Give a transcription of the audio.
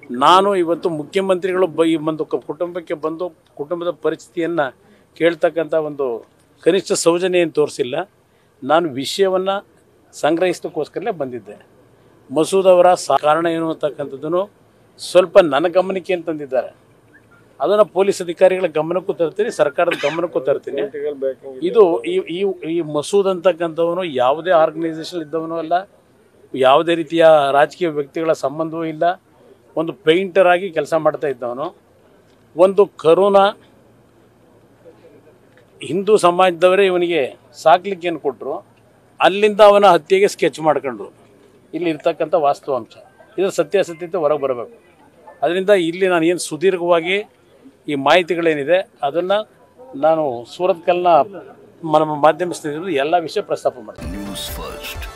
ನಾನು ಇವತ್ತು ಮುಖ್ಯಮಂತ್ರಿಗಳು ಬ ಈ ಒಂದು ಕ- ಕುಟುಂಬಕ್ಕೆ ಬಂದು ಕುಟುಂಬದ ಪರಿಸ್ಥಿತಿಯನ್ನು ಕೇಳ್ತಕ್ಕಂಥ ಒಂದು ಕನಿಷ್ಠ ಸೌಜನ್ಯ ಏನು ತೋರಿಸಿಲ್ಲ ನಾನು ವಿಷಯವನ್ನು ಸಂಗ್ರಹಿಸೋಕ್ಕೋಸ್ಕರಲೇ ಬಂದಿದ್ದೆ ಮಸೂದ್ ಅವರ ಸಾ- ಕಾರಣ ಏನು ಅಂತಕ್ಕಂಥದ್ದನ್ನು ಸ್ವಲ್ಪ ನನ್ನ ಗಮನಕ್ಕೆ ಏನು ತಂದಿದ್ದಾರೆ ಅದನ್ನು ಪೊಲೀಸ್ ಅಧಿಕಾರಿಗಳ ಗಮನಕ್ಕೂ ತರ್ತೀನಿ ಸರ್ಕಾರದ ಗಮನಕ್ಕೂ ತರ್ತೀನಿ ಇದು ಈ ಈ ಈ ಮಸೂದ್ ಅಂತಕ್ಕಂಥವನು ಯಾವುದೇ ಆರ್ಗನೈಸೇಷನ್ ಇದ್ದವನು ಅಲ್ಲ ಯಾವುದೇ ರೀತಿಯ ರಾಜಕೀಯ ವ್ಯಕ್ತಿಗಳ ಸಂಬಂಧವೂ ಇಲ್ಲ ಒಂದು ಪೇಂಟರ್ ಆಗಿ ಕೆಲಸ ಮಾಡ್ತಾ ಇದ್ದವನು ಒಂದು ಕರೋನಾ ಹಿಂದೂ ಸಮಾಜದವರೇ ಇವನಿಗೆ ಸಾಕ್ಲಿಕ್ಕೆ ಏನು ಕೊಟ್ಟರು ಅಲ್ಲಿಂದ ಅವನ ಹತ್ಯೆಗೆ ಸ್ಕೆಚ್ ಮಾಡ್ಕೊಂಡ್ರು ಇಲ್ಲಿ ಇರ್ತಕ್ಕಂಥ ವಾಸ್ತವಾಂಶ ಇದರ ಸತ್ಯಾಸತ್ಯತೆ ಹೊರಗೆ ಬರಬೇಕು ಅದರಿಂದ ಇಲ್ಲಿ ನಾನು ಏನು ಸುದೀರ್ಘವಾಗಿ ಈ ಮಾಹಿತಿಗಳೇನಿದೆ ಅದನ್ನು ನಾನು ಸೂರತ್ಕಲ್ನ ನಮ್ಮ ಮಾಧ್ಯಮ ಸ್ನೇಹಿತರು ಎಲ್ಲ ವಿಷಯ ಪ್ರಸ್ತಾಪ ಮಾಡ್ತೀನಿ ನ್ಯೂಸ್ ಫಸ್ಟ್